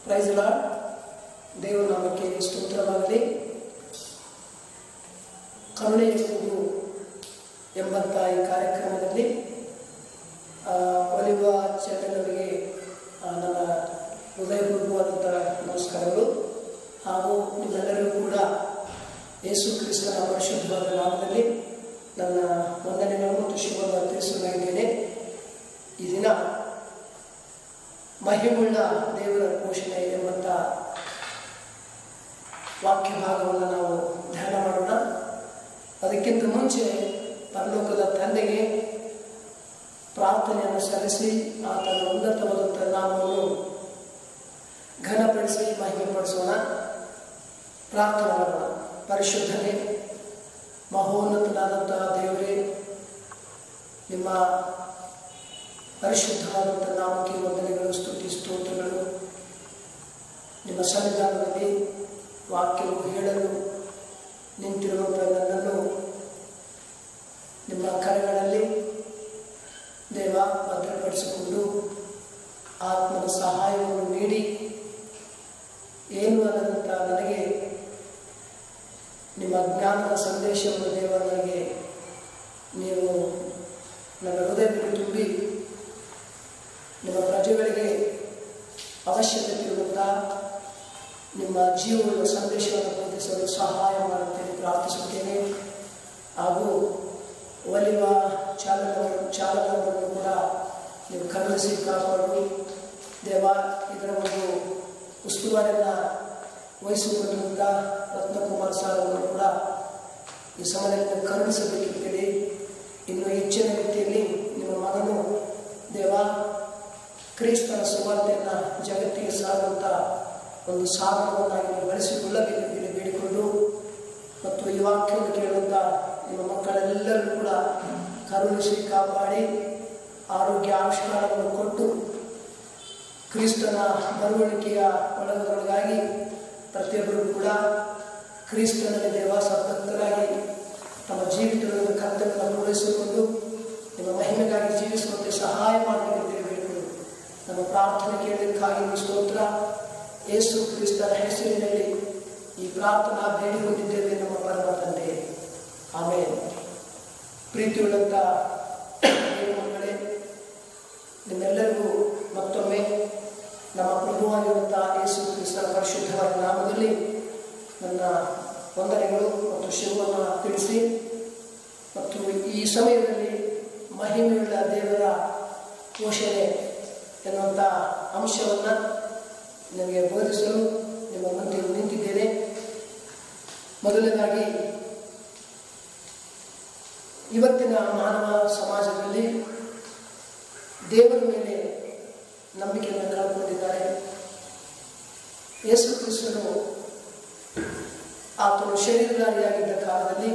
price lord ದೇವರ ನಾಮಕ್ಕೆ ಸ್ತೋತ್ರವಾಗಲಿ ಕರುಣೆ ಎಂಬುದು ಎಂಬಂಥ ಈ ಕಾರ್ಯಕ್ರಮದಲ್ಲಿ ಆ, ಒಲಿವ ಚಾನೆಲ್ ಅವರಿಗೆ ಆ, ನನ್ನ ಹೃದಯಪೂರ್ವಕವಾದಂಥ ನಮಸ್ಕಾರಗಳು ಹಾಗೂ ನಿಮ್ಮೆಲ್ಲರಿಗೂ ಕೂಡ ಯೇಸು ಕ್ರಿಸ್ತನ ಪರಿಶುದ್ಧವಾದ ನಾಮದಲ್ಲಿ ನನ್ನ ವಂದನೆಗಳು ಮತ್ತು ಶುಭವನ್ನು ತಿಳಿಸಲಾಗಿದ್ದೇನೆ ಈ ದಿನ ಮಹಿಮುಳ್ಳ ದೇವರ ಪೋಷಣೆ ಎಂಬಂಥ ವಾಕ್ಯ ಭಾಗವನ್ನು ನಾವು ಧ್ಯಾನ ಮಾಡೋಣ ಅದಕ್ಕಿಂತ ಮುಂಚೆ ಪರಲೋಕದ ತಂದೆಗೆ ಪ್ರಾರ್ಥನೆಯನ್ನು ಸಲ್ಲಿಸಿ ಆತನ ಉನ್ನತವಾದಂಥ ನಾಮವನ್ನು ಘನಪಡಿಸಿ ಮಹಿಮೆಪಡಿಸೋಣ ಪ್ರಾರ್ಥನೆ ಮಾಡೋಣ ಪರಿಶುದ್ಧನೇ ಮಹೋನ್ನತನಾದಂತಹ ದೇವರೇ ನಿಮ್ಮ ಪರಿಶುದ್ಧವಾದಂಥ ನಾಮಕ್ಕೆ ವಂದನೆಗಳು ಸ್ತುತಿ ಸ್ತೋತ್ರಗಳು ನಿಮ್ಮ ಸನ್ನಿಧಾನದಲ್ಲಿ ವಾಕ್ಯವು ಹೇಳಲು ನಿಂತಿರುವಂಥ ನನ್ನನ್ನು ನಿಮ್ಮ ಕರೆಗಳಲ್ಲಿ ದೇವ ಭದ್ರಪಡಿಸಿಕೊಂಡು ಆತ್ಮನ ಸಹಾಯವನ್ನು ನೀಡಿ ಏನು ಅನ್ನದಂಥ ನನಗೆ ನಿಮ್ಮ ಜ್ಞಾನದ ಸಂದೇಶವನ್ನು ದೇವ ನನಗೆ ನೀವು ನನ್ನ ಹೃದಯದಲ್ಲಿ ತುಂಬಿ ನಿಮ್ಮ ಪ್ರಜೆಗಳಿಗೆ ಅವಶ್ಯಕತೆ ಇರುವಂಥ ನಿಮ್ಮ ಜೀವನದ ಸಂದೇಶವನ್ನು ಬೋಧಿಸಲು ಸಹಾಯ ಮಾಡುತ್ತೇನೆ ಪ್ರಾರ್ಥಿಸುತ್ತೇನೆ ಹಾಗೂ ಒಲಿವ ಚಾಲಕವನ್ನು ಚಾಲಕವನ್ನು ಕೂಡ ನೀವು ಕರುಣಿಸಿ ಕಾಪಾಡು ದೇವ ಇದರ ಒಂದು ಉಸ್ತುವಾರಿಯನ್ನು ವಹಿಸಿಕೊಂಡಿರುವಂಥ ರತ್ನಕುಮಾರ್ ಸರ್ ಅವರನ್ನು ಕೂಡ ಈ ಸಮಯದಲ್ಲಿ ಕರುಣಿಸಬೇಕಿದ್ದೇನೆ ಇನ್ನು ಹೆಚ್ಚಿನ ರೀತಿಯಲ್ಲಿ ನಿಮ್ಮ ಮಗನು ದೇವ ಕ್ರಿಸ್ತನ ಸುವಾರ್ತೆಯನ್ನು ಜಗತ್ತಿಗೆ ಸಾರುವಂಥ ಒಂದು ಸಾಧನವನ್ನಾಗಿ ನೀವು ಬಳಸಿಕೊಳ್ಳಬೇಕೆಂದು ಬೇಡಿಕೊಂಡು ಮತ್ತು ಈ ವಾಕ್ಯವನ್ನು ಕೇಳುವಂಥ ನಿಮ್ಮ ಮಕ್ಕಳೆಲ್ಲರೂ ಕೂಡ ಕರುಣಿಸಿ ಕಾಪಾಡಿ ಆರೋಗ್ಯ ಆವಿಷ್ಕಾರವನ್ನು ಕೊಟ್ಟು ಕ್ರಿಸ್ತನ ಬರುವಳಿಕೆಯ ಒಳಗೊಳಗಾಗಿ ಪ್ರತಿಯೊಬ್ಬರು ಕೂಡ ಕ್ರಿಸ್ತನಲ್ಲಿ ದೇವ ಸಭಕ್ತರಾಗಿ ತಮ್ಮ ಜೀವಿತಗಳನ್ನು ಕರ್ತವ್ಯವನ್ನು ಪೂರೈಸಿಕೊಂಡು ನಿಮ್ಮ ಮಹಿಮೆಗಾಗಿ ಜೀವಿಸುವಂತೆ ಸಹಾಯ ಮಾಡಬೇಕೆಂದು ಬೇಡಿಕೊಂಡು ನಮ್ಮ ಪ್ರಾರ್ಥನೆ ಕೇಳಲಿಕ್ಕಾಗಿ ನಿಮ್ಮ ಸ್ತೋತ್ರ ಯೇಸು ಕ್ರಿಸ್ತನ ಹೆಸರಿನಲ್ಲಿ ಈ ಪ್ರಾರ್ಥನಾ ಬೇಡಿ ಹೊಂದಿದ್ದೇವೆ ನಮ್ಮ ಪರಮ ತಂದೆ ಆಮೇಲೆ ಪ್ರೀತಿಯುಳ್ಳಂಥ ಮಕ್ಕಳೇ ನಿಮ್ಮೆಲ್ಲರಿಗೂ ಮತ್ತೊಮ್ಮೆ ನಮ್ಮ ಪ್ರಭುವಾಗಿರುವಂಥ ಯೇಸು ಕ್ರಿಸ್ತನ ಪರಿಶುದ್ಧವಾದ ನಾಮದಲ್ಲಿ ನನ್ನ ವಂದನೆಗಳು ಮತ್ತು ಶಿವವನ್ನು ತಿಳಿಸಿ ಮತ್ತು ಈ ಸಮಯದಲ್ಲಿ ಮಹಿಮೆಯುಳ್ಳ ದೇವರ ಪೋಷಣೆ ಎನ್ನುವಂಥ ಅಂಶವನ್ನು ನನಗೆ ಬೋಧಿಸಲು ನಿಮ್ಮ ಮುಂದೆ ನಿಂತಿದ್ದೇನೆ ಮೊದಲನೇದಾಗಿ ಇವತ್ತಿನ ಮಾನವ ಸಮಾಜದಲ್ಲಿ ದೇವರ ಮೇಲೆ ನಂಬಿಕೆಯನ್ನು ಕಳ್ಕೊಂಡಿದ್ದಾರೆ ಯೇಸು ಕ್ರಿಸ್ತನು ಆತನು ಶರೀರಧಾರಿಯಾಗಿದ್ದ ಕಾಲದಲ್ಲಿ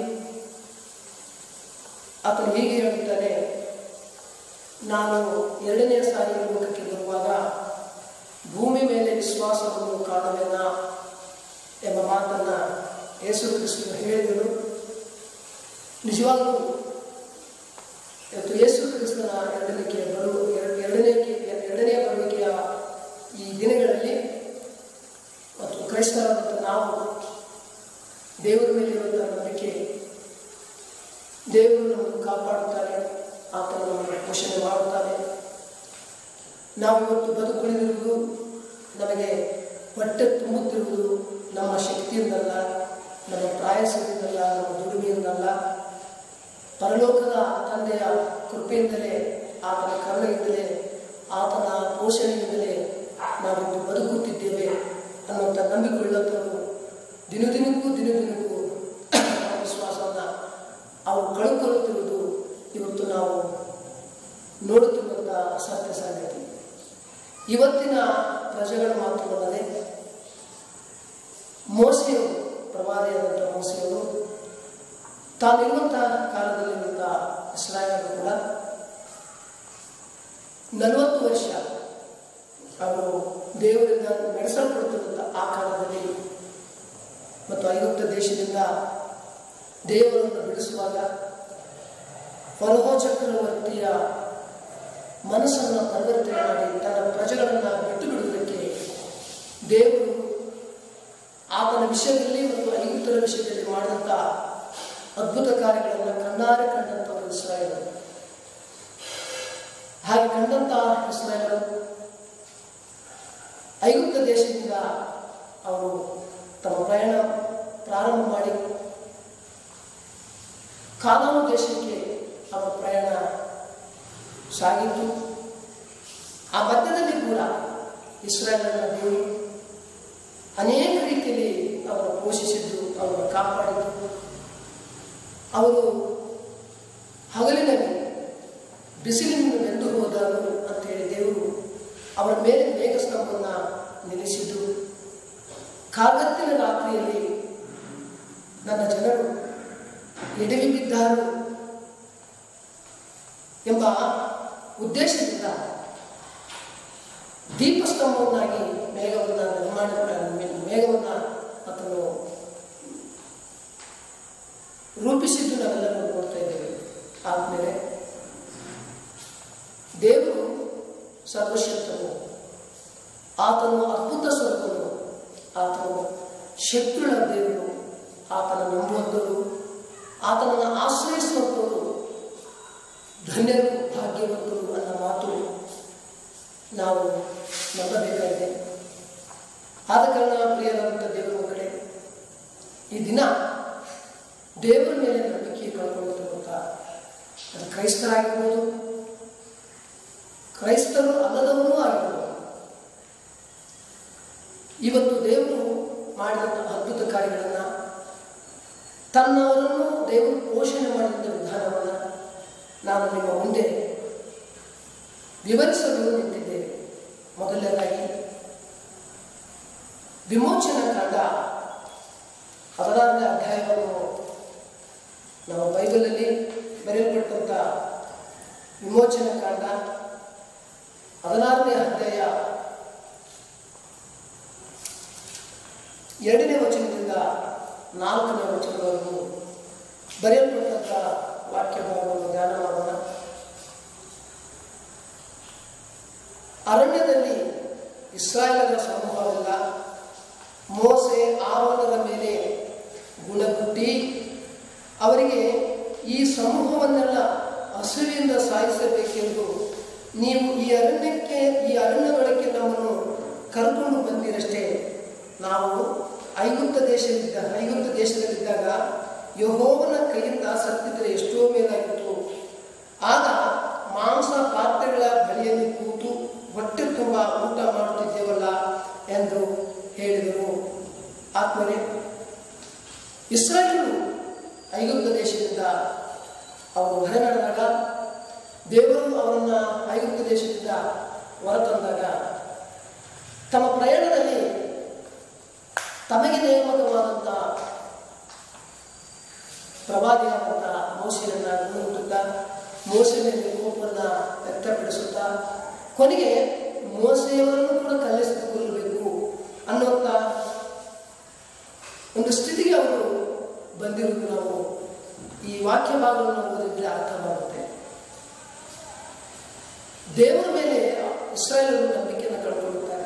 ಆತನು ಹೀಗೆ ಹೇಳುತ್ತಾನೆ ನಾನು ಎರಡನೇ ಸಾರಿ ಲೋಕಕ್ಕೆ ಬರುವಾಗ ಭೂಮಿ ಮೇಲೆ ವಿಶ್ವಾಸವನ್ನು ಕಾಣುವೆನ ಎಂಬ ಮಾತನ್ನು ಯೇಸು ಕ್ರಿಸ್ತನು ಹೇಳಿದರು ನಿಜವಾಗಲೂ ಇವತ್ತು ಯೇಸು ಕ್ರಿಸ್ತನ ಎರಡನೇಕೆ ಬರು ಎರಡನೇ ಎರಡನೇ ಬರುವಿಕೆಯ ಈ ದಿನಗಳಲ್ಲಿ ಮತ್ತು ಕ್ರೈಸ್ತರಾದಂಥ ನಾವು ದೇವರ ಮೇಲೆ ಇರುವಂಥ ನಂಬಿಕೆ ದೇವರು ನಮ್ಮನ್ನು ಕಾಪಾಡುತ್ತಾನೆ ಆತನ ನಮ್ಮನ್ನು ಪೋಷಣೆ ಮಾಡುತ್ತಾನೆ ನಾವು ಇವತ್ತು ಬದುಕುಳಿದಿರುವುದು ನಮಗೆ ಹೊಟ್ಟೆ ತುಂಬುತ್ತಿರುವುದು ನಮ್ಮ ಶಕ್ತಿಯಿಂದಲ್ಲ ನಮ್ಮ ಪ್ರಾಯಸದಿಂದಲ್ಲ ನಮ್ಮ ದುಡಿಮೆಯಿಂದಲ್ಲ ಪರಲೋಕದ ತಂದೆಯ ಕೃಪೆಯಿಂದಲೇ ಆತನ ಕರುಣೆಯಿಂದಲೇ ಆತನ ಪೋಷಣೆಯಿಂದಲೇ ನಾವಿಂದು ಬದುಕುತ್ತಿದ್ದೇವೆ ಅನ್ನುವಂಥ ನಂಬಿಕೊಳ್ಳುವಂಥವರು ದಿನ ದಿನಕ್ಕೂ ದಿನ ದಿನಕ್ಕೂ ವಿಶ್ವಾಸವನ್ನು ಅವರು ಕಳ್ಕೊಳ್ಳುತ್ತಿರುವುದು ಇವತ್ತು ನಾವು ನೋಡುತ್ತಿರುವಂಥ ಸತ್ಯ ಸಂಗತಿ ಇವತ್ತಿನ ಪ್ರಜೆಗಳು ಮಾತ್ರವಲ್ಲದೆ ಮೋಸೆಯವರು ಪ್ರವಾದಿಯಾದಂಥ ಮೋಸೆಯವರು ತಾನಿರುವಂಥ ಕಾಲದಲ್ಲಿರುವಂಥ ಇಸ್ರಾಯೇಲರು ಕೂಡ ನಲವತ್ತು ವರ್ಷ ಅವರು ದೇವರಿಂದ ನಡೆಸಲ್ಪಡುತ್ತಿರುವಂಥ ಆ ಕಾಲದಲ್ಲಿ ಮತ್ತು ಐಗುಪ್ತ ದೇಶದಿಂದ ದೇವರನ್ನು ಬಿಡಿಸುವಾಗ ಫಲಹೋ ಚಕ್ರವರ್ತಿಯ ಮನಸ್ಸನ್ನು ಪರಿವರ್ತನೆ ಮಾಡಿ ತನ್ನ ಪ್ರಜೆಗಳನ್ನು ಬಿಟ್ಟು ಬಿಡುವುದಕ್ಕೆ ದೇಶದಲ್ಲಿ ಮಾಡಿದಂಥ ಅದ್ಭುತ ಕಾರ್ಯಗಳನ್ನು ಕಣ್ಣಾರೆ ಕಂಡಂಥವರು ಇಸ್ರಾಯೇಲರು ಹಾಗೆ ಕಂಡಂಥ ಇಸ್ರಾಯೇಲರು ಐಗುಪ್ತ ದೇಶದಿಂದ ಅವರು ತಮ್ಮ ಪ್ರಯಾಣ ಪ್ರಾರಂಭ ಮಾಡಿ ಕಾನಾನು ದೇಶಕ್ಕೆ ಅವರ ಪ್ರಯಾಣ ಸಾಗಿತ್ತು ಆ ಮಧ್ಯದಲ್ಲಿ ಕೂಡ ಇಸ್ರಾಯೇಲರ ದೇವರು ಅನೇಕ ರೀತಿಯಲ್ಲಿ ಅವರನ್ನು ಪೋಷಿಸಿದ್ದು ಅವರನ್ನು ಕಾಪಾಡಿದ್ದು ಅವರು ಹಗಲಿನಲ್ಲಿ ಬಿಸಿಲಿನಿಂದ ಬೆಂದು ಹೋದರು ಅಂತೇಳಿ ದೇವರು ಅವರ ಮೇಲೆ ಮೇಘಸ್ತಂಭವನ್ನು ನಿಲ್ಲಿಸಿದ್ದು ಕಾಗತ್ತಿನ ರಾತ್ರಿಯಲ್ಲಿ ನನ್ನ ಜನರು ಎಡವಿ ಬಿದ್ದಾರು ಎಂಬ ಉದ್ದೇಶದಿಂದ ದೀಪಸ್ತಂಭವನ್ನಾಗಿ ಮೇಘವನ್ನು ನಿರ್ಮಾಣ ಮೇಘವನ್ನು ಆತನು ರೂಪಿಸಿದ್ದು ನಾವೆಲ್ಲರೂ ನೋಡ್ತಾ ಇದ್ದೇವೆ ಆದಮೇಲೆ ದೇವರು ಸರ್ವಶಕ್ತನು ಆತನು ಅದ್ಭುತ ಸ್ವರೂಪನು ಆತನು ಶತ್ರುಳ ದೇವರು ಆತನ ನಂಬುವಂಥವರು ಆತನನ್ನು ಆಶ್ರಯಿಸುವಂಥವರು ಧನ್ಯರು ಭಾಗ್ಯವಂತರು ಅನ್ನೋ ಮಾತು ನಾವು ನಂಬಬೇಕಾಗಿದೆ ಆದ ಕಾರಣ ಪ್ರಿಯರಾದಂಥ ದೇವರ ಮಕ್ಕಳೇ ಈ ದಿನ ದೇವರ ಮೇಲೆ ನಂಬಿಕೆ ಕಳ್ಕೊಳ್ಳುತ್ತಿರುವಂಥ ಅದು ಕ್ರೈಸ್ತರಾಗಿರ್ಬೋದು ಕ್ರೈಸ್ತರು ಅಲ್ಲದವರೂ ಆಗಿರ್ಬೋದು ಇವತ್ತು ದೇವರು ಮಾಡಿದಂಥ ಅದ್ಭುತ ಕಾರ್ಯಗಳನ್ನು ತನ್ನವರನ್ನು ದೇವರು ಪೋಷಣೆ ಮಾಡಿದಂಥ ವಿಧಾನವನ್ನು ನಾನು ನಿಮ್ಮ ಮುಂದೆ ವಿವರಿಸಲು ನಿಂತಿದ್ದೇವೆ ಮೊದಲನೇದಾಗಿ ವಿಮೋಚನಾ ಕಾಂಡ ಹದಿನಾರನೇ ಅಧ್ಯಾಯವನ್ನು ನಾವು ಬೈಬಲಲ್ಲಿ ಬರೆಯಲ್ಪಟ್ಟಂಥ ವಿಮೋಚನಾ ಕಾಂಡ ಹದಿನಾರನೇ ಅಧ್ಯಾಯ ಎರಡನೇ ವಚನದಿಂದ ನಾಲ್ಕನೇ ವಚನವರೆಗೂ ಬರೆಯಲ್ಪಟ್ಟಂಥ ವಾಕ್ಯ ಭಾಗವನ್ನು ಧ್ಯಾನ ಮಾಡೋಣ ಅರಣ್ಯದಲ್ಲಿ ಇಸ್ರಾಯೇಲರ ಸಮೂಹವೆಲ್ಲ ಮೋಸೆ ಆರೋನರ ಮೇಲೆ ಗುಣಗುಟ್ಟಿ ಅವರಿಗೆ ಈ ಸಮೂಹವನ್ನೆಲ್ಲ ಹಸುವಿನಿಂದ ಸಾಯಿಸಬೇಕೆಂದು ನೀವು ಈ ಅರಣ್ಯಕ್ಕೆ ಈ ಅರಣ್ಯದೊಳಕ್ಕೆ ನಮ್ಮನ್ನು ಕರ್ಕೊಂಡು ಬಂದಿರಷ್ಟೇ ನಾವು ಐಗುಪ್ತ ದೇಶದಲ್ಲಿದ್ದ ಐಗುಪ್ತ ದೇಶದಲ್ಲಿದ್ದಾಗ ಯಹೋವನ ಕೈಯಿಂದ ಸತ್ತಿದ್ದರೆ ಎಷ್ಟೋ ಮೇಲಾಗಿತ್ತು ಆಗ ಮಾಂಸ ಪಾತ್ರೆಗಳ ಬಳಿಯಲ್ಲಿ ಕೂತು ಹೊಟ್ಟೆ ತುಂಬ ಊಟ ಮಾಡುತ್ತಿದ್ದೇವಲ್ಲ ಎಂದು ಹೇಳಿದರು ಆತ್ಮನೇ ಇಸ್ರಾಯೇಲು ಐಗುಪ್ತ ದೇಶದಿಂದ ಅವರು ಹೊರ ನಡೆದಾಗ ದೇವರು ಅವರನ್ನು ಐಗುಪ್ತ ದೇಶದಿಂದ ಹೊರತಂದಾಗ ತಮ್ಮ ಪ್ರಯಾಣದಲ್ಲಿ ತಮಗೆ ನೇಮಕವಾದಂಥ ಪ್ರವಾದಿಯಾದಂಥ ಮೋಸೆಯನ್ನು ಗುಣಗುಟ್ಟುತ್ತಾ ಮೋಸೆಯ ಕೋಪವನ್ನು ವ್ಯಕ್ತಪಡಿಸುತ್ತಾ ಕೊನೆಗೆ ಮೋಸೆಯವರನ್ನು ಕೂಡ ಕಲ್ಲಿಸಿಕೊಳ್ಳಬೇಕು ಅನ್ನುವಂಥ ಒಂದು ಸ್ಥಿತಿಗೆ ಅವರು ಬಂದಿರುವುದು ನಾವು ಈ ವಾಕ್ಯ ಭಾಗವನ್ನು ಓದಿದ್ರೆ ಅರ್ಥವಾಗುತ್ತೆ ದೇವರ ಮೇಲೆ ಇಸ್ರಾಯೇಲರು ನಂಬಿಕೆಯನ್ನು ಕಳ್ಕೊಳ್ಳುತ್ತಾರೆ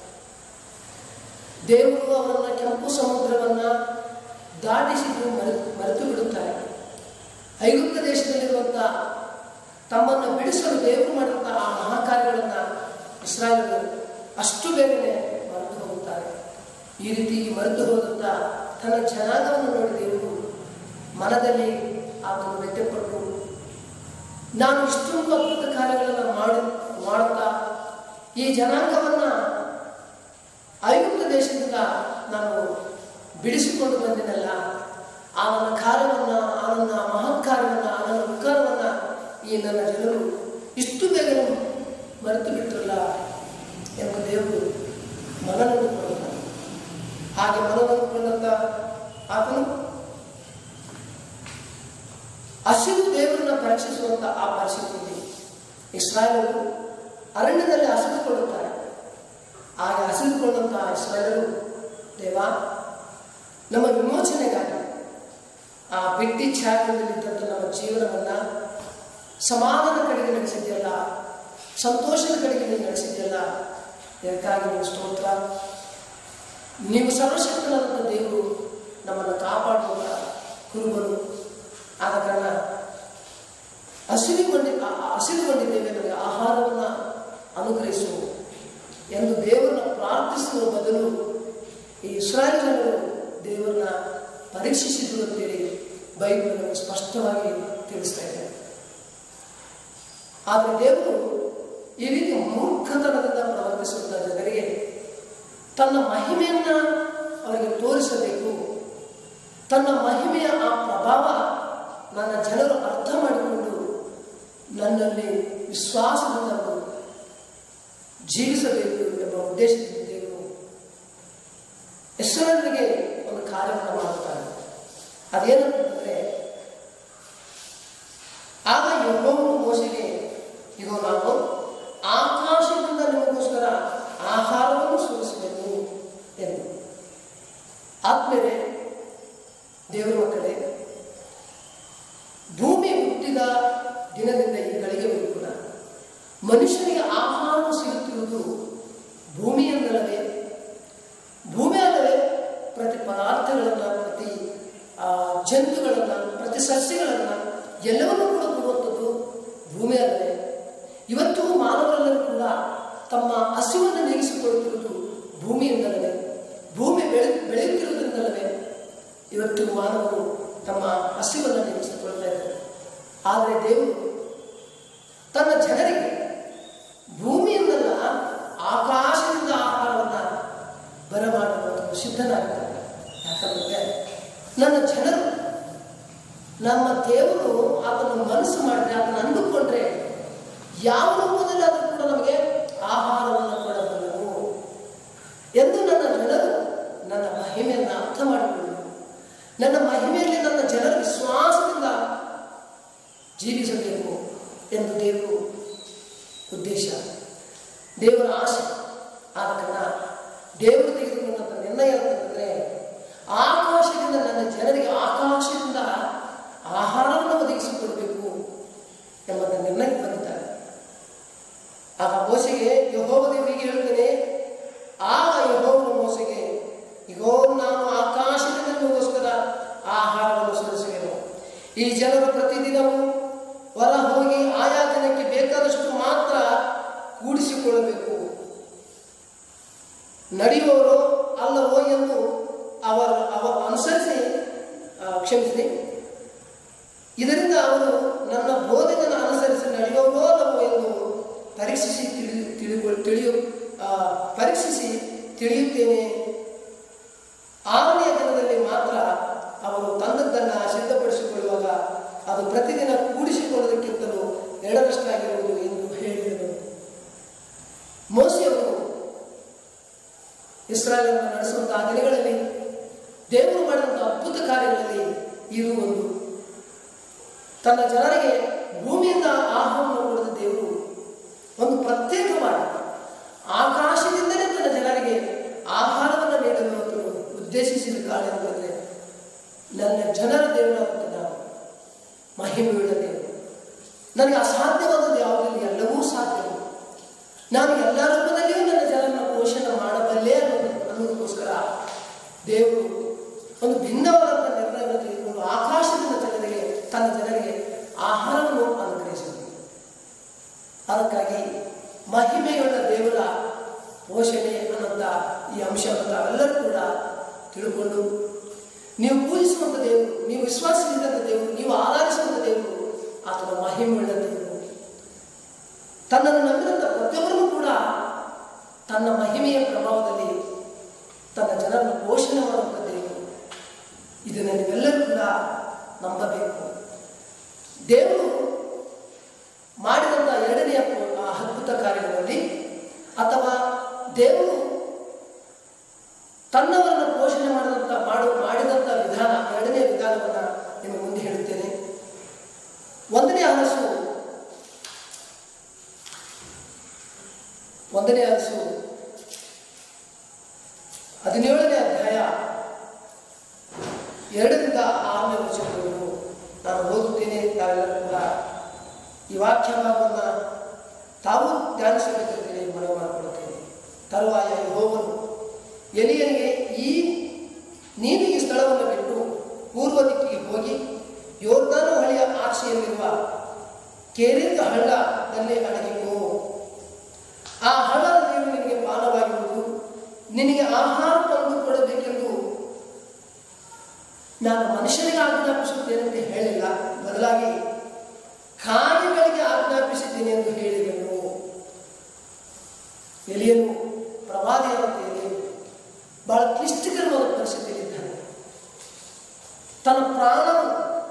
ದೇವರು ಅವರನ್ನ ಕೆಂಪು ಸಮುದ್ರವನ್ನ ದಾಟಿಸಿದ್ದು ಮರೆತು ಮರೆತು ಬಿಡುತ್ತಾರೆ ಐಗುಪ್ತ ದೇಶದಲ್ಲಿರುವಂಥ ತಮ್ಮನ್ನು ಬಿಡಿಸಲು ದೇವರು ಮಾಡಿದಂಥ ಆ ಮಹಾಕಾರ್ಯಗಳನ್ನು ಇಸ್ರಾಯೇಲರು ಅಷ್ಟು ಬೇಗನೆ ಮರೆತು ಹೋಗುತ್ತಾರೆ ಈ ರೀತಿ ಮರೆತು ಹೋದಂಥ ತನ್ನ ಜನಾಂಗವನ್ನು ನೋಡಿ ದೇವರು ಮನದಲ್ಲಿ ಆತನು ವ್ಯಕ್ತಪಟ್ಟು ನಾನು ಇಷ್ಟೊಂದು ಅದ್ಭುತ ಕಾರ್ಯಗಳನ್ನು ಮಾಡಿ ಮಾಡುತ್ತಾ ಈ ಜನಾಂಗವನ್ನು ಐಗುಪ್ತ ದೇಶದಿಂದ ನಾನು ಬಿಡಿಸಿಕೊಂಡು ಬಂದಿನಲ್ಲ ಆ ನನ್ನ ಕಾರ್ಯವನ್ನು ಆ ನನ್ನ ಮಹತ್ ಕಾರ್ಯವನ್ನು ಆ ನನ್ನ ಉಪಕಾರವನ್ನು ಈ ನನ್ನ ಜನರು ಇಷ್ಟು ಬೇಗ ಮರೆತು ಬಿಟ್ಟರಲ್ಲ ಎಂಬ ದೇವರು ಮನನೊಂದುಕೊಳ್ಳುತ್ತಾನೆ ಹಾಗೆ ಮನನೊಂದುಕೊಂಡಂತ ಆತನು ಹಸಿರು ದೇವರನ್ನ ಪರೀಕ್ಷಿಸುವಂತ ಆ ಪರಿಸ್ಥಿತಿಯಲ್ಲಿ ಇಸ್ರಾಯೇಲರು ಅರಣ್ಯದಲ್ಲಿ ಹಸಿದುಕೊಳ್ಳುತ್ತಾರೆ ಆಗ ಹಸಿದುಕೊಂಡಂತಹ ಇಸ್ರಾಯೇಲರು ದೇವ ನಮ್ಮ ವಿಮೋಚನೆಗಾಗಿ ಆ ಬಿಟ್ಟಿ ಛಾಯದಲ್ಲಿದ್ದಂಥ ನಮ್ಮ ಜೀವನವನ್ನು ಸಮಾಧಾನ ಕಡೆಗೆ ನಡೆಸಿದ್ಯಲ್ಲ ಸಂತೋಷದ ಕಡೆಗೆ ನೀವು ನಡೆಸಿದ್ಯಲ್ಲ ಇದಕ್ಕಾಗಿ ನೀವು ಸ್ತೋತ್ರ ನೀವು ಸರ್ವಶಕ್ತನಾದಂಥ ದೇವರು ನಮ್ಮನ್ನು ಕಾಪಾಡುವ ಕುರುಬನು ಆದ ಕಾರಣ ಹಸಿರುಗೊಂಡಿ ಹಸಿರುಗೊಂಡಿದ್ದೇವೆ ನನಗೆ ಆಹಾರವನ್ನು ಅನುಗ್ರಹಿಸು ಎಂದು ದೇವರನ್ನ ಪ್ರಾರ್ಥಿಸುವ ಬದಲು ಈ ಇಸ್ರಾಯೇಲ್ ಜನರು ದೇವರನ್ನ ಪರೀಕ್ಷಿಸಿದ್ರು ಅಂತೇಳಿ ಬೈಬಲ್ ನಮಗೆ ಸ್ಪಷ್ಟವಾಗಿ ತಿಳಿಸ್ತಾ ಇದೆ ಆದರೆ ದೇವರು ಈ ರೀತಿ ಮೂರ್ಖತನದಿಂದ ಪ್ರವರ್ತಿಸುವಂತಹ ಜನರಿಗೆ ತನ್ನ ಮಹಿಮೆಯನ್ನ ಅವರಿಗೆ ತೋರಿಸಬೇಕು ತನ್ನ ಮಹಿಮೆಯ ಆ ಪ್ರಭಾವ ನನ್ನ ಜನರು ಅರ್ಥ ಮಾಡಿಕೊಂಡು ನನ್ನಲ್ಲಿ ವಿಶ್ವಾಸದಿಂದ ಅವರು ಜೀವಿಸಬೇಕು ಎಂಬ ಉದ್ದೇಶದಿಂದ ದೇವರು ಹೆಸರಲ್ಲಿಗೆ ಒಂದು ಕಾರ್ಯವನ್ನು ಮಾಡುತ್ತಾರೆ ಅದೇನಂತಂದ್ರೆ ಆಗ ಯಹೋವನು ಮೋಸೆಗೆ ಇದು ನಾನು ಆಕಾಶದಿಂದ ನಿಮಗೋಸ್ಕರ ಆಹಾರವನ್ನು ಸುರಿಸಬೇಕು ಎಂದು ಆದ್ಮೇಲೆ ದೇವರ ಮಕ್ಕಳೇ ಭೂಮಿ ಹುಟ್ಟಿದ ದಿನದಿಂದ ಈ ಗಳಿಗೆವರೆಗೂ ಕೂಡ ಮನುಷ್ಯನಿಗೆ ಆಹಾರ ಸಿಗುತ್ತಿರುವುದು ಭೂಮಿಯಿಂದಲವೇ ಭೂಮಿ ಅಲ್ಲವೇ ಪ್ರತಿ ಪದಾರ್ಥಗಳನ್ನು ಪ್ರತಿ ಆ, ಜಂತುಗಳನ್ನು ಪ್ರತಿ ಸಸ್ಯಗಳನ್ನು ಎಲ್ಲವನ್ನೂ ಕೂಡ ಕೊಡುವಂಥದ್ದು ಭೂಮಿ ಅಲ್ಲವೇ ಇವತ್ತು ಮಾನವರೆಲ್ಲರೂ ಕೂಡ ತಮ್ಮ ಹಸಿವನ್ನು ನೀಗಿಸಿಕೊಳ್ಳುತ್ತಿರುವುದು ಭೂಮಿಯಿಂದಲವೇ ಭೂಮಿ ಬೆಳೆ ಬೆಳೆಯುತ್ತಿರುವುದರಿಂದಲವೇ ಇವತ್ತು ಮಾನವರು ತಮ್ಮ ಹಸಿವನ್ನು ನೀಗಿಸಿಕೊಳ್ತಾ ಇದ್ದಾರೆ ಆದರೆ ದೇವರು ತನ್ನ ಜನರಿಗೆ ಭೂಮಿಯಿಂದಲ್ಲ ಆಕಾಶದಿಂದ ಆಹಾರವನ್ನು ಬರಮಾಡುವಂಥದ್ದು ಸಿದ್ಧನಾಗಿದ್ದಾನೆ ಯಾಕಂದ್ರೆ ನನ್ನ ಜನರು ನಮ್ಮ ದೇವರು ಆತನ ಮನಸ್ಸು ಮಾಡಿದ್ರೆ ಆತನ ಅಂದುಕೊಂಡ್ರೆ ಯಾವ ರೂಪದಲ್ಲಾದರೂ ಕೂಡ ನಮಗೆ ಆಹಾರವನ್ನು ಕೊಡಬಲ್ಲರು ಎಂದು ನನ್ನ ಜನರು ನನ್ನ ಮಹಿಮೆಯನ್ನು ಅರ್ಥ ಮಾಡಿಕೊಳ್ಳು ನನ್ನ ಮಹಿಮೆಯಲ್ಲಿ ನನ್ನ ಜನರ ವಿಶ್ವಾಸದಿಂದ ಜೀವಿಸಬೇಕು ಎಂದು ದೇವರು ಉದ್ದೇಶ ದೇವರ ಆಸೆ ಆದ ಕಾರಣ ದೇವರು ತೆಗೆದುಕೊಂಡಂಥ ನಿರ್ಣಯ ಅಂತಂದರೆ ಆಕಾಶದಿಂದ ನನ್ನ ಜನರಿಗೆ ಆಕಾಶದಿಂದ ಆಹಾರವನ್ನು ಒದಗಿಸಿಕೊಡಬೇಕು ಎಂಬ ನಿರ್ಣಯಕ್ಕೆ ಬಂದಿದ್ದಾರೆ ಆಗ ಮೋಸೆಗೆ ಯಹೋವ ದೇವರಿಗೆ ಹೇಳ್ತೇನೆ ಆಗ ಯಹೋವನ ಮೋಸೆಗೆ ಇಗೋ ನಾನು ಆಕಾಶದಿಂದ ನಿಮಗೋಸ್ಕರ ಆಹಾರವನ್ನು ಸುರಿಸುವೆನು ಈ ಜನರು ಪ್ರತಿದಿನವೂ ಹೊರ ಹೋಗಿ ಆಯಾ ದಿನಕ್ಕೆ ಬೇಕಾದಷ್ಟು ಮಾತ್ರ ಕೂಡಿಸಿಕೊಳ್ಳಬೇಕು ನಡೆಯುವವರು ಅಲ್ಲವೋ ಎಂದು ಅವರ ಅವ ಅನುಸರಿಸಿ ಆ, ಕ್ಷಮಿಸಿ ಇದರಿಂದ ಅವರು ನನ್ನ ಬೋಧನೆಯನ್ನು ಅನುಸರಿಸಿ ನಡೆಯುವವರೋ ಅಲ್ಲವೋ ಎಂದು ಪರೀಕ್ಷಿಸಿ ತಿಳಿ ತಿಳಿಗೊಳ್ ತಿಳಿಯು ಆ, ಪರೀಕ್ಷಿಸಿ ತಿಳಿಯುತ್ತೇನೆ ಆರನೆಯ ದಿನದಲ್ಲಿ ಮಾತ್ರ ಅವರು ತಂದದ್ದನ್ನು ಸಿದ್ಧಪಡಿಸಿಕೊಳ್ಳುವಾಗ ಅದು ಪ್ರತಿದಿನ ಕೂಡಿಸಿಕೊಳ್ಳೋದಕ್ಕಿಂತಲೂ ಎರಡರಷ್ಟಾಗಿರುವುದು ಎಂದು ಹೇಳಿದರು ಮೋಸೆಯವರು ಇಸ್ರಾಯೇಲನ್ನು ನಡೆಸುವಂತಹ ದಿನಗಳಲ್ಲಿ ದೇವರು ಮಾಡಿದಂತಹ ಅದ್ಭುತ ಕಾರ್ಯಗಳಲ್ಲಿ ಇದು ಒಂದು ತನ್ನ ಜನರಿಗೆ ಭೂಮಿಯಿಂದ ಆಹಾರವನ್ನು ಕೊಡಿದ ದೇವರು ಒಂದು ಪ್ರತ್ಯೇಕವಾಗಿ ಆಕಾಶದಿಂದಲೇ ತನ್ನ ಜನರಿಗೆ ಆಹಾರವನ್ನು ನೀಡಲು ಮತ್ತು ಉದ್ದೇಶಿಸಿದ ಕಾರಣ ಎಂದರೆ ನನ್ನ ಜನರ ದೇವರಾದಂಥ ನಾನು ಮಹಿಮೆಯುಳ್ಳ ದೇವರು ನನಗೆ ಅಸಾಧ್ಯವಾದದ್ದು ಯಾವುದಿಲ್ಲ ಎಲ್ಲವೂ ಸಾಧ್ಯ ನಾನು ಎಲ್ಲ ರೂಪದಲ್ಲಿಯೂ ನನ್ನ ಜನರನ್ನ ಪೋಷಣೆ ಮಾಡಬಲ್ಲೆ ಅನ್ನೋದು ಅನ್ನೋದಕ್ಕೋಸ್ಕರ ದೇವರು ಒಂದು ಭಿನ್ನವಾದಂಥ ನಿರ್ಣಯವನ್ನು ತೆಗೆದುಕೊಂಡು ಆಕಾಶದಿಂದ ಜನರಿಗೆ ತನ್ನ ಜನರಿಗೆ ಆಹಾರವನ್ನು ಅನುಗ್ರಹಿಸಿದರು ಅದಕ್ಕಾಗಿ ಮಹಿಮೆಯುಳ್ಳ ದೇವರ ಪೋಷಣೆ ಅನ್ನೋಂಥ ಈ ಅಂಶವನ್ನು ತಾವೆಲ್ಲರೂ ಕೂಡ ತಿಳ್ಕೊಂಡು ನೀವು ಪೂಜಿಸುವಂಥ ದೇವರು ನೀವು ವಿಶ್ವಾಸಿಸಿದಂಥ ದೇವರು ನೀವು ಆರಾಧಿಸುವಂಥ ದೇವರು ಆತನ ಮಹಿಮೆಯುಳ್ಳ ದೇವರು ತನ್ನನ್ನು ನಂಬಿದಂಥ ಪ್ರತಿಯೊಬ್ಬರನ್ನು ಕೂಡ ತನ್ನ ಮಹಿಮೆಯ ಪ್ರಭಾವದಲ್ಲಿ ತನ್ನ ಜನರನ್ನು ಪೋಷಣೆ ಮಾಡುವಂಥ ದೇವರು ಇದನ್ನು ನೀವೆಲ್ಲರೂ ಕೂಡ ನಂಬಬೇಕು ದೇವರು ಮಾಡಿದಂಥ ಎರಡನೆಯ ಆ ಅದ್ಭುತ ಕಾರ್ಯಗಳಲ್ಲಿ ಅಥವಾ ದೇವರು ತನ್ನವರನ್ನು ಪೋಷಣೆ ಮಾಡಿದಂಥ ಮಾಡು ಮಾಡಿದಂಥ ವಿಧಾನ ಎರಡನೇ ವಿಧಾನವನ್ನು ನಿಮಗೆ ಮುಂದೆ ಹೇಳುತ್ತೇನೆ ಒಂದನೇ ಅರಸು ಒಂದನೇ ಅರಸು ಹದಿನೇಳನೇ ಅಧ್ಯಾಯ ಎರಡರಿಂದ ಆರನೇ ವರ್ಷದವರೆಗೂ ನಾನು ಓದುತ್ತೇನೆ ತಾವೆಲ್ಲರೂ ಕೂಡ ಈ ವಾಕ್ಯ ಭಾಗವನ್ನು ತಾವು ಧ್ಯಾನಿಸಬೇಕಂತೇಳಿ ಮನವಿ ಮಾಡಿಕೊಳ್ಳುತ್ತೇನೆ ತರುವಾಯ ಯೆಹೋವನು ಎಲಿಯನಿಗೆ ಈ ನೀನು ಈ ಸ್ಥಳವನ್ನು ಬಿಟ್ಟು ಪೂರ್ವ ದಿಕ್ಕಿಗೆ ಹೋಗಿ ಯೋರ್ದಾನು ಹಳಿಯ ಆಚೆಯಲ್ಲಿರುವ ಕೇರಿತ ಹಳ್ಳದಲ್ಲಿ ಅಡಗಿಕೋ ಆ ಹಳ್ಳದ ನೀರು ನಿನಗೆ ಪಾನವಾಗಿರುವುದು ನಿನಗೆ ಆಹಾರ ತಂದು ಕೊಡಬೇಕೆಂದು ನಾನು ಮನುಷ್ಯನಿಗೆ ಆಜ್ಞಾಪಿಸುತ್ತೇನೆ ಅಂತ ಹೇಳಿಲ್ಲ ಬದಲಾಗಿ ಕಾಣಿಗಳಿಗೆ ಆಜ್ಞಾಪಿಸಿದ್ದೇನೆ ಎಂದು ಹೇಳಿದನು ಎಲಿಯನು ಪ್ರವಾದಿಯಾದಂತೆ ಎಲಿಯನು ಬಹಳ ಕ್ಲಿಷ್ಟಕರವಾದ ಪರಿಸ್ಥಿತಿಯಲ್ಲಿದ್ದಾನೆ ತನ್ನ ಪ್ರಾಣವು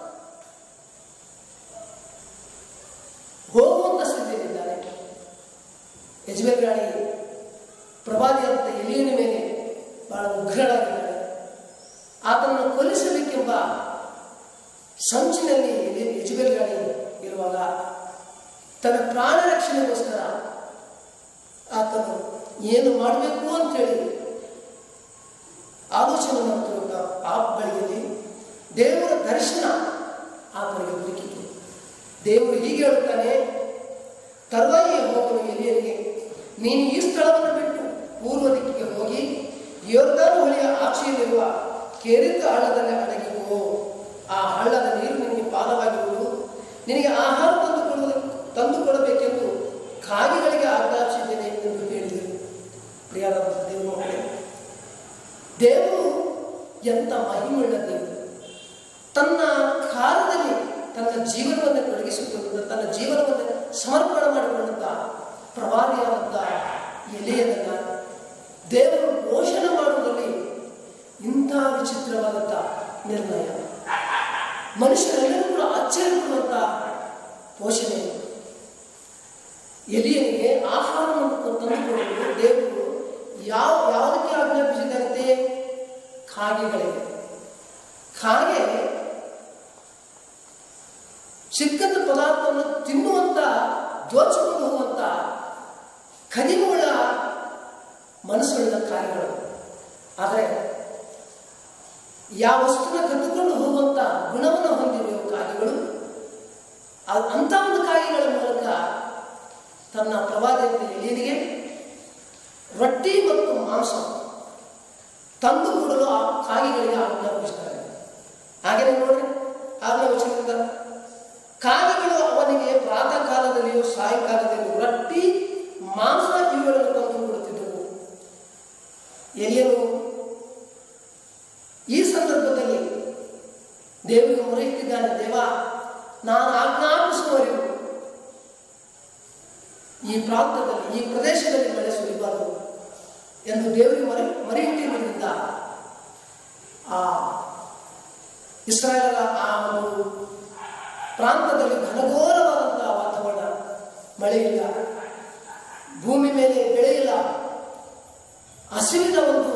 ಹೋಗುವಂತ ಸ್ಥಿತಿಯಲ್ಲಿದ್ದಾನೆ ಯಜಮೇಲ್ ರಾಣಿ ಪ್ರವಾದಿಯಾದಂಥ ಎಲಿಯನ ಮೇಲೆ ಬಹಳ ಉಗ್ರಳಾಗಿದ್ದಾನೆ ಆತನನ್ನು ಕೊಲ್ಲಿಸಬೇಕೆಂಬ ಸಂಚಿನಲ್ಲಿ ಎಲಿ- ಯಜಬೇಲ್ ರಾಣಿ ಇರುವಾಗ ತನ್ನ ಪ್ರಾಣ ರಕ್ಷಣೆಗೋಸ್ಕರ ಆತನು ಏನು ಮಾಡಬೇಕು ಅಂತೇಳಿ ಆಲೋಚನೆ ಮಾಡ್ತಿರುವಾಗ ಆ ಬಳಿಯಲ್ಲಿ ದೇವರ ದರ್ಶನ ಆತನಿಗೆ ದೊರಕಿತು ದೇವರು ಹೀಗೆ ಹೇಳುತ್ತಾನೆ ತರುವಾಯ ಹೋಗಲು ಎಲಿಯನಿಗೆ ನೀನು ಈ ಸ್ಥಳವನ್ನು ಬಿಟ್ಟು ಪೂರ್ವ ದಿಕ್ಕಿಗೆ ಹೋಗಿ ಯೋರ್ದಾನು ಹೊಳೆಯ ಆಚೆಯಲ್ಲಿರುವ ಕೇರಿತ ಹಳ್ಳದಲ್ಲಿ ಅಡಗಿಕೋ ಆ ಹಳ್ಳದ ನೀರು ನಿನಗೆ ಪಾನವಾಗಿರುವುದು ನಿನಗೆ ಆಹಾರ ತಂದು ಕೊಡುವುದು ತಂದು ಕೊಡಬೇಕೆಂದು ಕಾಗೆಗಳಿಗೆ ಆಜ್ಞಾಪಿಸಿದ್ದೇನೆ ಎಂದು ಹೇಳಿದರು ಪ್ರಿಯಾದ ದೇವರು ಮಕ್ಕಳೇ ದೇವರು ಎಂಥ ಮಹಿಮೆಯುಳ್ಳ ದೇವರು ತನ್ನ ಕಾಲದಲ್ಲಿ ತನ್ನ ಜೀವನವನ್ನು ತೊಡಗಿಸಿಕೊಂಡು ತನ್ನ ಜೀವನವನ್ನು ಸಮರ್ಪಣೆ ಮಾಡಿಕೊಂಡಂಥ ಪ್ರವಾದಿಯಾದಂಥ ಎಲೆಯದನ್ನ ದೇವರು ಪೋಷಣೆ ಮಾಡುವುದರಲ್ಲಿ ಇಂಥ ವಿಚಿತ್ರವಾದಂಥ ನಿರ್ಣಯ ಮನುಷ್ಯರೆಲ್ಲರೂ ಕೂಡ ಆಶ್ಚರ್ಯಪಡುವಂಥ ಪೋಷಣೆ ಎಲಿಯನಿಗೆ ಆಹಾರವನ್ನು ತಂದುಕೊಡಲು ದೇವರು ಯಾವ ಯಾವುದಕ್ಕೆ ಆಜ್ಞಾಪಿಸಿದಂತೆ ಕಾಗೆಗಳಿಗೆ ಕಾಗೆ ಸಿಕ್ಕಂತ ಪದಾರ್ಥವನ್ನು ತಿನ್ನುವಂತ ದೋಚಿಕೊಂಡು ಹೋಗುವಂತ ಕದಿಮುಗಳ ಮನಸ್ಸುಳ್ಳ ಕಾರ್ಯಗಳು ಆದರೆ ಯಾವ ವಸ್ತುನ ಕದ್ದುಕೊಂಡು ಹೋಗುವಂತ ಗುಣವನ್ನು ಹೊಂದಿರುವ ಕಾಗೆಗಳು ಆ- ಅಂಥ ಒಂದು ಕಾಗೆಗಳ ಮೂಲಕ ತನ್ನ ಪ್ರವಾದಿತ ಎಲಿಯನಿಗೆ ರೊಟ್ಟಿ ಮತ್ತು ಮಾಂಸ ತಂದು ಕೊಡಲು ಆ ಕಾಗೆಗಳಿಗೆ ಆಜ್ಞಾಪಿಸ್ತಾರೆ ಹಾಗೆಯೇ ನೋಡ್ರಿ ಆರನೇ ವಚನದಿಂದ ಕಾಗೆಗಳು ಅವನಿಗೆ ಪ್ರಾತಃ ಕಾಲದಲ್ಲಿಯೂ ಸಾಯಂಕಾಲದಲ್ಲಿಯೂ ರೊಟ್ಟಿ ಮಾಂಸ ಇವುಗಳನ್ನು ತಂದು ಕೊಡುತ್ತಿದ್ದವು ಎಲಿಯನು ಈ ಸಂದರ್ಭದಲ್ಲಿ ದೇವರಿಗೆ ಮೊರೆಯಿಟ್ಟಿದ್ದಾನೆ ದೇವ ನಾನು ಆಜ್ಞಾಪಿಸುವವರೆಗೂ ಈ ಪ್ರಾಂತದಲ್ಲಿ ಈ ಪ್ರದೇಶದಲ್ಲಿ ಮಳೆ ಸುರಿಬಾರದು ಎಂದು ದೇವರಿಗೆ ಮರೆ ಮರೆಯಿಟ್ಟಿರುವುದರಿಂದ ಆ ಇಸ್ರಾಯೇಲರ ಆ ಒಂದು ಪ್ರಾಂತದಲ್ಲಿ ಘನಘೋರವಾದಂತಹ ವಾತಾವರಣ ಮಳೆ ಇಲ್ಲ ಭೂಮಿ ಮೇಲೆ ಬೆಳೆ ಇಲ್ಲ ಹಸಿವಿನ ಒಂದು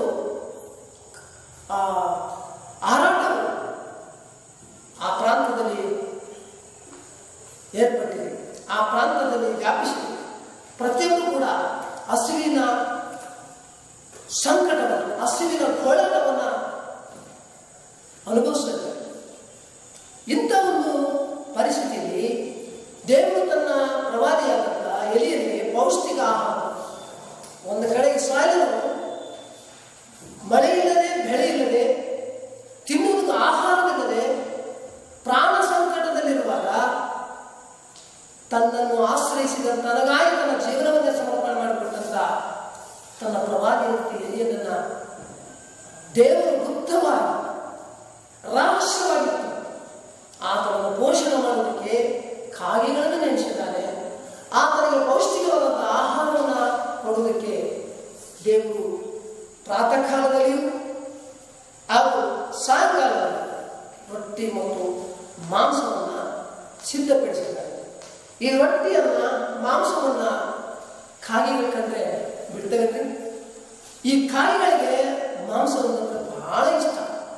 ಆ ಆರಾಟವು ಆ ಪ್ರಾಂತದಲ್ಲಿ ಏರ್ಪಟ್ಟಿದೆ ಆ ಪ್ರಾಂತದಲ್ಲಿ ವ್ಯಾಪಿಸಿದೆ ಪ್ರತಿಯೊಬ್ಬರು ಕೂಡ ಹಸಿವಿನ ಸಂಕಟವನ್ನು ಹಸಿವಿನ ಗೋಳಟವನ್ನು ಅನುಭವಿಸ್ತಾರೆ ಇಂಥ ಒಂದು ಪರಿಸ್ಥಿತಿಯಲ್ಲಿ ದೇವರು ತನ್ನ ಪ್ರವಾದಿಯಾದಂಥ ಎಲಿಯನಿಗೆ ಪೌಷ್ಟಿಕ ಆಹಾರ ಒಂದು ಕಡೆ ಇಸ್ರಾಯೇಲರು ಮಳೆ ಇಲ್ಲದೆ ಬೆಳೆ ಇಲ್ಲದೆ ತಿನ್ನುವುದಕ್ಕೆ ಆಹಾರವಿಲ್ಲದೆ ಪ್ರಾಣ ಸಂಕಟದಲ್ಲಿರುವಾಗ ತನ್ನನ್ನು ಆಶ್ರಯಿಸಿದ ತನಗಾಗಿ ತನ್ನ ಜೀವನವನ್ನೇ ಸಮರ್ಪಣೆ ಮಾಡಿಕೊಟ್ಟಂತ ತನ್ನ ಪ್ರವಾದಿಯಂತೆ ಎಲಿಯನನ್ನ ದೇವರು ಗುಪ್ತವಾಗಿ ರಹಸ್ಯವಾಗಿತ್ತು ಆತನನ್ನು ಪೋಷಣೆ ಮಾಡೋದಕ್ಕೆ ಕಾಗೆಗಳನ್ನು ನೆನೆಸಿದ್ದಾನೆ ಆತನಿಗೆ ಪೌಷ್ಟಿಕವಾದಂಥ ಆಹಾರವನ್ನು ಕೊಡುವುದಕ್ಕೆ ದೇವರು ಪ್ರಾತಃ ಕಾಲದಲ್ಲಿಯೂ ಹಾಗೂ ಸಾಯಂಕಾಲದಲ್ಲಿ ರೊಟ್ಟಿ ಮತ್ತು ಮಾಂಸವನ್ನು ಸಿದ್ಧಪಡಿಸಿದ್ದಾರೆ ಈ ರೊಟ್ಟಿಯನ್ನ ಮಾಂಸವನ್ನ ಕಾಗೆಗಳು ಕಂಡ್ರೆ ಬಿಡ್ತವೆ ಈ ಕಾಯಿಗಳಿಗೆ ಮಾಂಸವನ್ನು ಅಂದ್ರೆ ಬಹಳ ಇಷ್ಟ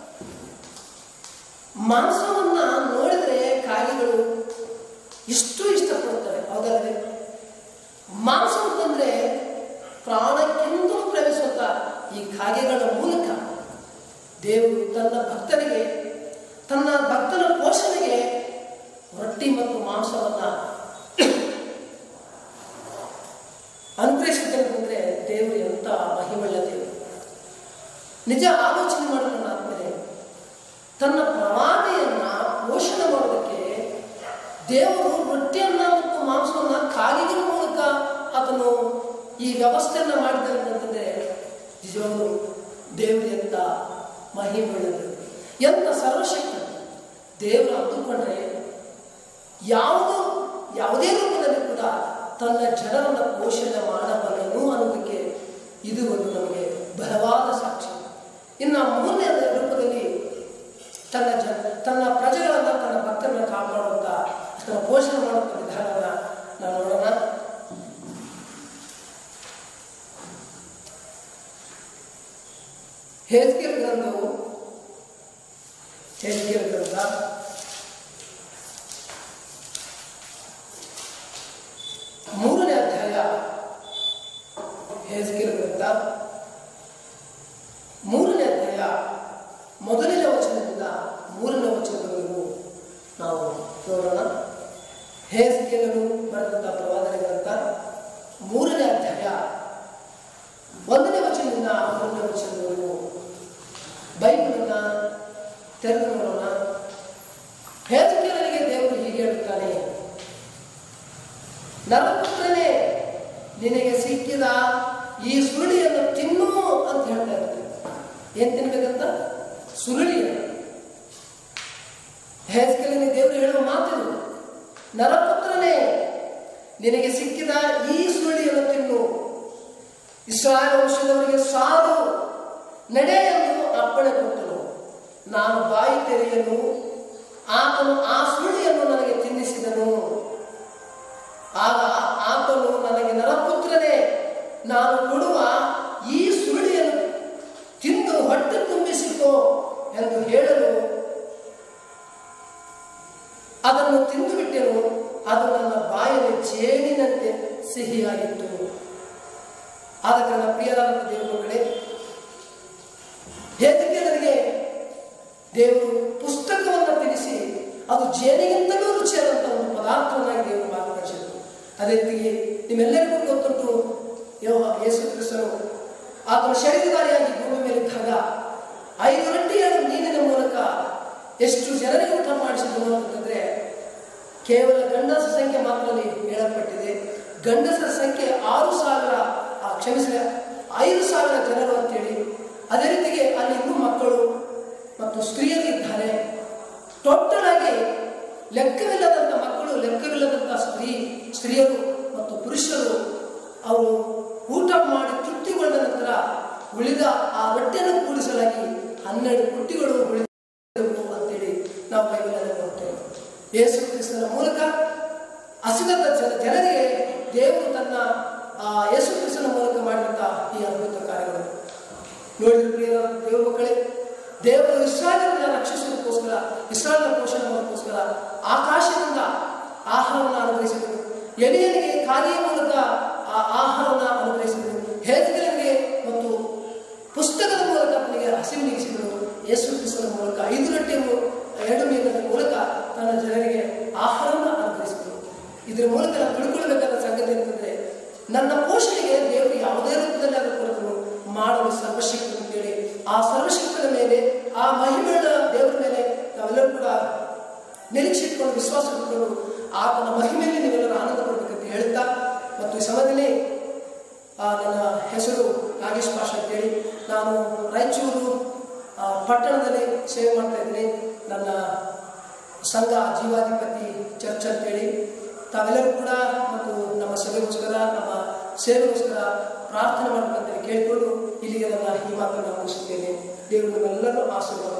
ಮಾಂಸವನ್ನ ನೋಡಿದ್ರೆ ಕಾಗೆಗಳು ಇಷ್ಟು ಇಷ್ಟಪಡ್ತವೆ ಹೌದಲ್ಲದೆ ಮಾಂಸ ಅಂತಂದ್ರೆ ಪ್ರಾಣಕ್ಕಿಂತಲೂ ಪ್ರವೇಶಿಸುವಂತ ಈ ಕಾಗೆಗಳ ಮೂಲಕ ದೇವರು ತನ್ನ ಭಕ್ತರಿಗೆ ತನ್ನ ಭಕ್ತನ ಪೋಷಣೆಗೆ ರೊಟ್ಟಿ ಮತ್ತು ಮಾಂಸವನ್ನ ಅನುಗ್ರಹಿಸಿದಂದ್ರೆ ದೇವರು ಎಂತ ಮಹಿಮಳ್ಳ ದೇವರು ನಿಜ ಆಲೋಚನೆ ಮಾಡಿಕೊಂಡು ಆದ್ಮೇಲೆ ತನ್ನ ಪ್ರವಾದಿಯನ್ನ ಪೋಷಣೆ ಮಾಡೋದಕ್ಕೆ ದೇವರು ರೊಟ್ಟಿಯನ್ನ ಮತ್ತು ಮಾಂಸವನ್ನ ಕಾಲಿನ ಮೂಲಕ ಆತನು ಈ ವ್ಯವಸ್ಥೆಯನ್ನ ಮಾಡಿದ್ದಾನೆ ಅಂತಂದ್ರೆ ನಿಜವಾಗ್ಲೂ ದೇವರು ಎಂತ ಮಹಿಮೆಯುಳ್ಳದು ಎಂತ ಸರ್ವಶಕ್ತಿ ದೇವರು ಅಂದುಕೊಂಡ್ರೆ ಯಾವುದು ಯಾವುದೇ ರೂಪದಲ್ಲಿ ಕೂಡ ತನ್ನ ಜನರನ್ನ ಪೋಷಣೆ ಮಾಡಬಲ್ಲನು ಅನ್ನೋದಕ್ಕೆ ಇದು ಒಂದು ನಮಗೆ ಬಲವಾದ ಸಾಕ್ಷಿ ಇನ್ನು ಮೂರನೇ ರೂಪದಲ್ಲಿ ತನ್ನ ಜನ ತನ್ನ ಪ್ರಜೆಗಳನ್ನ ತನ್ನ ಭಕ್ತರನ್ನ ಕಾಪಾಡುವಂತ ತನ್ನ ಪೋಷಣೆ ಮಾಡುವಂತ ವಿಧಾನವನ್ನ ನಾವು ನೋಡೋಣ ಹೇಸ್ಕೇಲ್ ಗ್ರಂಥವು ಹೇಸ್ಕೇಲ್ ಗ್ರಂಥ ಮೂರನೇ ಅಧ್ಯಾಯ ಹೇಸ್ಕೇಲ್ ಗ್ರಂಥ ಮೂರನೇ ಅಧ್ಯಾಯ ಮೊದಲನೇ ವಚನದಿಂದ ಮೂರನೇ ವಚನದವರೆಗೂ ನಾವು ನೋಡೋಣ ಹೇಸ್ಕೇಲನು ಬರೆದಂಥ ಪ್ರವಾದನೆ ಗ್ರಂಥ ಮೂರನೇ ಅಧ್ಯಾಯ ಒಂದನೇ ವಚನದಿಂದ ಮೂರನೇ ವಚನದವರೆಗೂ ಬೈಬಲನ್ನ ತೆರೆದು ನೋಡೋಣ ಹೇಸ್ಕೇಲನಿಗೆ ದೇವರು ಹೀಗೆ ಹೇಳುತ್ತಾನೆ ನರಪುತ್ರನೇ ನಿನಗೆ ಸಿಕ್ಕಿದ ಈ ಸುರುಳಿಯನ್ನು ತಿನ್ನು ಅಂತ ಹೇಳ್ತಾ ಇರ್ತಾರೆ ಏನ್ ತಿನ್ಬೇಕಂತ ಸುರುಳಿಯನ್ನು ಹೇಸ್ಕಲಿನ ದೇವರು ಹೇಳುವ ಮಾತಿದು ನರಪುತ್ರನೇ ನಿನಗೆ ಸಿಕ್ಕಿದ ಈ ಸುರುಳಿಯನ್ನು ತಿನ್ನು ಇಸ್ರಾಯೇಲ್ ವಂಶದವರಿಗೆ ಸಾರು ನಡೆ ಎಂದು ಅಪ್ಪಣೆ ಕೊಟ್ಟನು ನಾನು ಬಾಯಿ ತೆರೆಯಲು ಆತನು ಆ ಸುರುಳಿಯನ್ನು ನನಗೆ ತಿನ್ನಿಸಿದನು ಆಗ ಆತನು ನನಗೆ ನರಪುತ್ರನೇ ನಾನು ಕೊಡುವ ಈ ಸುರುಳಿಯನ್ನು ತಿಂದು ಹೊಟ್ಟೆ ತುಂಬಿಸಿಕೋ ಎಂದು ಹೇಳಲು ಅದನ್ನು ತಿಂದು ಬಿಟ್ಟೆನು ಅದು ನನ್ನ ಬಾಯಲ್ಲಿ ಜೇನಿನಂತೆ ಸಿಹಿಯಾಗಿತ್ತು ಆದ ಕಾರಣ ಪ್ರಿಯರಾದ ದೇವರುಗಳೇ ಹೇಗೆ ನನಗೆ ದೇವರು ಪುಸ್ತಕವನ್ನು ತಿಳಿಸಿ ಅದು ಜೇನಿಗಿಂತಲೂ ರುಚಿಯಾದಂಥ ಒಂದು ಪದಾರ್ಥವನ್ನಾಗಿ ದೇವರು ಮಾರ್ಗದರ್ಶಿಸಿದರು ಅದೇ ರೀತಿ ನಿಮ್ಮೆಲ್ಲರಿಗೂ ಗೊತ್ತುಂಟು ಯೋಹ ಯೇಸು ಕ್ರಿಸ್ತನು ಆತನ ಶರೀರಧಾರಿಯಾಗಿ ಭೂಮಿ ಮೇಲಿದ್ದಾಗ ಐದು ರೊಟ್ಟಿ ಎರಡು ನೀರಿನ ಮೂಲಕ ಎಷ್ಟು ಜನರಿಗೆ ಊಟ ಮಾಡಿಸಿದನು ಅಂತಂದ್ರೆ ಕೇವಲ ಗಂಡಸರ ಸಂಖ್ಯೆ ಮಾತ್ರದಲ್ಲಿ ಹೇಳಲ್ಪಟ್ಟಿದೆ ಗಂಡಸರ ಸಂಖ್ಯೆ ಆರು ಸಾವಿರ ಆ, ಕ್ಷಮಿಸಿದ ಐದು ಸಾವಿರ ಜನರು ಅಂತೇಳಿ ಅದೇ ರೀತಿಗೆ ಅಲ್ಲಿ ಇನ್ನೂ ಮಕ್ಕಳು ಮತ್ತು ಸ್ತ್ರೀಯರು ಇದ್ದಾರೆ ಟೋಟಲ್ ಆಗಿ ಲೆಕ್ಕವಿಲ್ಲದಂಥ ಮಕ್ಕಳು ಲೆಕ್ಕವಿಲ್ಲದಂಥ ಸ್ತ್ರೀ ಸ್ತ್ರೀಯರು ಮತ್ತು ಪುರುಷರು ಅವರು ಊಟ ಮಾಡಿ ತೃಪ್ತಿಗೊಂಡ ನಂತರ ಉಳಿದ ಆ ರೊಟ್ಟೆಯನ್ನು ಕೂಡಿಸಲಾಗಿ ಹನ್ನೆರಡು ಪುಟ್ಟಿಗಳು ಉಳಿದವು ಅಂತೇಳಿ ನಾವು ಬೈಬಲಲ್ಲಿ ನೋಡ್ತೇವೆ ಯೇಸು ಕ್ರಿಸ್ತನ ಮೂಲಕ ಹಸಿದಂತ ಜನ ಜನರಿಗೆ ದೇವರು ತನ್ನ ಆ ಯೇಸು ಕ್ರಿಸ್ತನ ಮೂಲಕ ಮಾಡಿದಂಥ ಈ ಅದ್ಭುತ ಕಾರ್ಯಗಳು ನೋಡಿದ್ರೆ ಪ್ರಿಯರ ದೇವ ಮಕ್ಕಳೇ ದೇವರು ಇಸ್ರಾಯೇಲನ್ನ ರಕ್ಷಿಸುವುದಕ್ಕೋಸ್ಕರ ಇಸ್ರಾಯೇಲ್ನ ಪೋಷಣೆ ಮಾಡೋದಕ್ಕೋಸ್ಕರ ಆಕಾಶದಿಂದ ಆಹಾರವನ್ನು ಅನುಗ್ರಹಿಸಿದರು ಎಲಿಯನಿಗೆ ಕಾರ್ಯ ಮೂಲಕ ಆ ಆಹಾರವನ್ನು ಅನುಗ್ರಹಿಸಿದರು ಹೇಜ್ಗಳಿಗೆ ಮತ್ತು ಪುಸ್ತಕದ ಮೂಲಕ ಅವನಿಗೆ ಹಸಿವು ನೀಗಿಸಿದರು ಯೇಸು ಕ್ರಿಸ್ತನ ಮೂಲಕ ಐದು ರೊಟ್ಟೆ ಮೂ- ಎರಡು ಮೀನಿನ ಮೂಲಕ ತನ್ನ ಜನರಿಗೆ ಆಹಾರವನ್ನು ಅನುಗ್ರಹಿಸಿದರು ಇದರ ಮೂಲಕ ನಾವು ತಿಳ್ಕೊಳ್ಬೇಕಾದ ಸಂಗತಿ ಅಂತಂದ್ರೆ ನನ್ನ ಪೋಷಣೆಗೆ ದೇವರು ಯಾವುದೇ ರೂಪದಲ್ಲಿ ಅದನ್ನು ಕೊಡೋದನ್ನು ಮಾಡಲು ಸರ್ವಶಕ್ತಿ ಅಂತೇಳಿ ಆ ಸರ್ವಶಕ್ತಿಯ ಮೇಲೆ ಆ ಮಹಿಮೆಯ ದೇವರ ಮೇಲೆ ನಾವೆಲ್ಲರೂ ಕೂಡ ನಿರೀಕ್ಷೆ ಇಟ್ಕೊಂಡು ವಿಶ್ವಾಸ ಇಟ್ಕೊಂಡು ಆತನ ಮಹಿಮೆಯಲ್ಲಿ ನೀವೆಲ್ಲರೂ ಆನಂದ ಪಡಬೇಕಂತ ಹೇಳ್ತಾ ಮತ್ತು ಈ ಸಮಯದಲ್ಲಿ ಆ, ನನ್ನ ಹೆಸರು ನಾಗೇಶ್ ಪಾಷ ಅಂತೇಳಿ ನಾನು ರಾಯಚೂರು ಆ, ಪಟ್ಟಣದಲ್ಲಿ ಸೇವೆ ಮಾಡ್ತಾ ಇದ್ದೀನಿ ನನ್ನ ಸಂಘ ಜೀವಾಧಿಪತಿ ಚರ್ಚ್ ಅಂತೇಳಿ ತಾವೆಲ್ಲರೂ ಕೂಡ ಮತ್ತು ನಮ್ಮ ಸಭೆಗೋಸ್ಕರ ನಮ್ಮ ಸೇವೆಗೋಸ್ಕರ ಪ್ರಾರ್ಥನೆ ಮಾಡಬೇಕಂತ ಕೇಳಿಕೊಂಡು ಇಲ್ಲಿಗೆ ನನ್ನ ಈ ಮಾತನ್ನು ಮುಗಿಸುತ್ತೇನೆ ದೇವರು ನಮ್ಮೆಲ್ಲರೂ ಆಶೀರ್ವಾದ